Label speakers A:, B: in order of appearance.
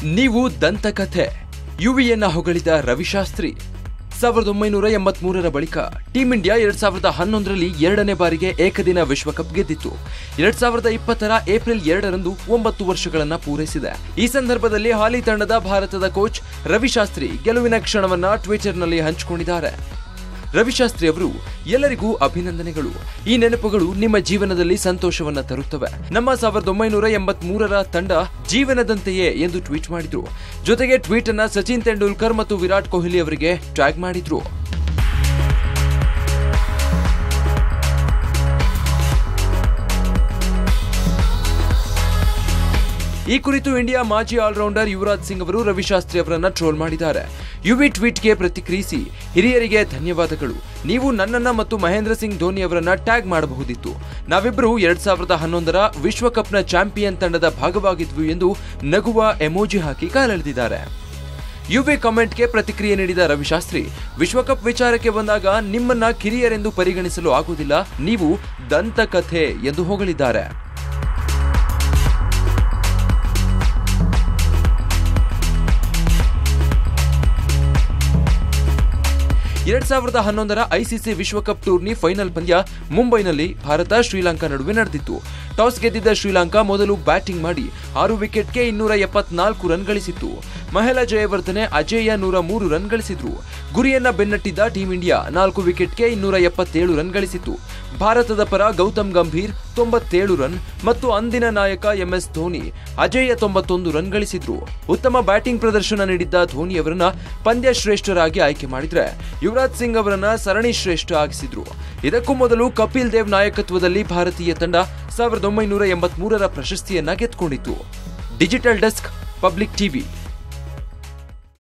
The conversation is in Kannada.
A: ನೀವು ದಂತಕಥೆ ಯುವಿಯನ್ನ ಹೊಗಳಿದ ರವಿಶಾಸ್ತ್ರಿ ಸಾವಿರದ ಒಂಬೈನೂರ ಎಂಬತ್ಮೂರರ ಬಳಿಕ ಟೀಂ ಇಂಡಿಯಾ ಎರಡ್ ಸಾವಿರದ ಹನ್ನೊಂದರಲ್ಲಿ ಎರಡನೇ ಬಾರಿಗೆ ಏಕದಿನ ವಿಶ್ವಕಪ್ ಗೆದ್ದಿತ್ತು ಎರಡ್ ಸಾವಿರದ ಇಪ್ಪತ್ತರ ಏಪ್ರಿಲ್ ಎರಡರಂದು ಒಂಬತ್ತು ವರ್ಷಗಳನ್ನ ಪೂರೈಸಿದೆ ಈ ಸಂದರ್ಭದಲ್ಲಿ ಹಾಲಿ ತಂಡದ ಭಾರತದ ಕೋಚ್ ರವಿಶಾಸ್ತ್ರಿ ಗೆಲುವಿನ ಕ್ಷಣವನ್ನ ಟ್ವಿಟರ್ನಲ್ಲಿ ಹಂಚಿಕೊಂಡಿದ್ದಾರೆ ರವಿಶಾಸ್ತ್ರಿ ಅವರು ಎಲ್ಲರಿಗೂ ಅಭಿನಂದನೆಗಳು ಈ ನೆನಪುಗಳು ನಿಮ್ಮ ಜೀವನದಲ್ಲಿ ಸಂತೋಷವನ್ನ ತರುತ್ತವೆ ನಮ್ಮ ಸಾವಿರದ ಒಂಬೈನೂರ ಎಂಬತ್ ಮೂರರ ತಂಡ ಜೀವನದಂತೆಯೇ ಎಂದು ಟ್ವೀಟ್ ಮಾಡಿದ್ರು ಜೊತೆಗೆ ಟ್ವೀಟ್ ಅನ್ನ ಸಚಿನ್ ತೆಂಡೂಲ್ಕರ್ ಮತ್ತು ವಿರಾಟ್ ಕೊಹ್ಲಿ ಅವರಿಗೆ ಟ್ಯಾಗ್ ಮಾಡಿದ್ರು ಈ ಕುರಿತು ಇಂಡಿಯಾ ಮಾಜಿ ಆಲ್ರೌಂಡರ್ ಯುವರಾಜ್ ಸಿಂಗ್ ಅವರು ರವಿಶಾಸ್ತ್ರಿ ಅವರನ್ನ ಟ್ರೋಲ್ ಮಾಡಿದ್ದಾರೆ ಯುವಿ ಟ್ವೀಟ್ಗೆ ಪ್ರತಿಕ್ರಿಯಿಸಿ ಹಿರಿಯರಿಗೆ ಧನ್ಯವಾದಗಳು ನೀವು ನನ್ನನ್ನ ಮತ್ತು ಮಹೇಂದ್ರ ಸಿಂಗ್ ಧೋನಿ ಅವರನ್ನ ಟ್ಯಾಗ್ ಮಾಡಬಹುದಿತ್ತು ನಾವಿಬ್ಬರು ಎರಡ್ ಸಾವಿರದ ಹನ್ನೊಂದರ ವಿಶ್ವಕಪ್ನ ಚಾಂಪಿಯನ್ ತಂಡದ ಭಾಗವಾಗಿದ್ವು ಎಂದು ನಗುವ ಎಮೋಜಿ ಹಾಕಿ ಕಾಲೆಳೆದಿದ್ದಾರೆ ಯುವಿ ಕಾಮೆಂಟ್ಗೆ ಪ್ರತಿಕ್ರಿಯೆ ನೀಡಿದ ರವಿಶಾಸ್ತ್ರಿ ವಿಶ್ವಕಪ್ ವಿಚಾರಕ್ಕೆ ಬಂದಾಗ ನಿಮ್ಮನ್ನ ಕಿರಿಯರೆಂದು ಪರಿಗಣಿಸಲು ಆಗುವುದಿಲ್ಲ ನೀವು ದಂತಕಥೆ ಎಂದು ಹೊಗಳಿದ್ದಾರೆ ಎರಡ್ ಸಾವಿರದ ಹನ್ನೊಂದರ ಐಸಿಸಿ ವಿಶ್ವಕಪ್ ಟೂರ್ನಿ ಫೈನಲ್ ಪಂದ್ಯ ಮುಂಬೈನಲ್ಲಿ ಭಾರತ ಶ್ರೀಲಂಕಾ ನಡುವೆ ನಡೆದಿತ್ತು ಟಾಸ್ ಗೆದ್ದಿದ್ದ ಶ್ರೀಲಂಕಾ ಮೊದಲು ಬ್ಯಾಟಿಂಗ್ ಮಾಡಿ ಆರು ವಿಕೆಟ್ಗೆ ಇನ್ನೂರ ಎಪ್ಪತ್ನಾಲ್ಕು ರನ್ ಗಳಿಸಿತ್ತು ಮಹಿಳಾ ಜಯವರ್ಧನೆ ಅಜೇಯ ನೂರ ಮೂರು ರನ್ ಗಳಿಸಿದ್ರು ಗುರಿಯನ್ನ ಬೆನ್ನಟ್ಟಿದ್ದ ಟೀಂ ಇಂಡಿಯಾ ನಾಲ್ಕು ವಿಕೆಟ್ಗೆ ಇನ್ನೂರ ಎಪ್ಪತ್ತೇಳು ರನ್ ಗಳಿಸಿತ್ತು ಭಾರತದ ಪರ ಗೌತಮ್ ಗಂಭೀರ್ ತೊಂಬತ್ತೇಳು ರನ್ ಮತ್ತು ಅಂದಿನ ನಾಯಕ ಎಂಎಸ್ ಧೋನಿ ಅಜೇಯ ತೊಂಬತ್ತೊಂದು ರನ್ ಗಳಿಸಿದ್ರು ಉತ್ತಮ ಬ್ಯಾಟಿಂಗ್ ಪ್ರದರ್ಶನ ನೀಡಿದ್ದ ಧೋನಿ ಅವರನ್ನ ಪಂದ್ಯ ಶ್ರೇಷ್ಠರಾಗಿ ಆಯ್ಕೆ ಮಾಡಿದ್ರೆ ಯುವರಾಜ್ ಸಿಂಗ್ ಅವರನ್ನ ಸರಣಿ ಶ್ರೇಷ್ಠ ಆಗಿಸಿದ್ರು ಇದಕ್ಕೂ ಮೊದಲು ಕಪಿಲ್ ದೇವ್ ನಾಯಕತ್ವದಲ್ಲಿ ಭಾರತೀಯ ತಂಡ ಸಾವಿರದ ಒಂಬೈನೂರ ಎಂಬತ್ಮೂರರ ಪ್ರಶಸ್ತಿಯನ್ನ ಗೆದ್ದುಕೊಂಡಿತ್ತು ಡಿಜಿಟಲ್ ಡೆಸ್ಕ್ ಪಬ್ಲಿಕ್ ಟಿವಿ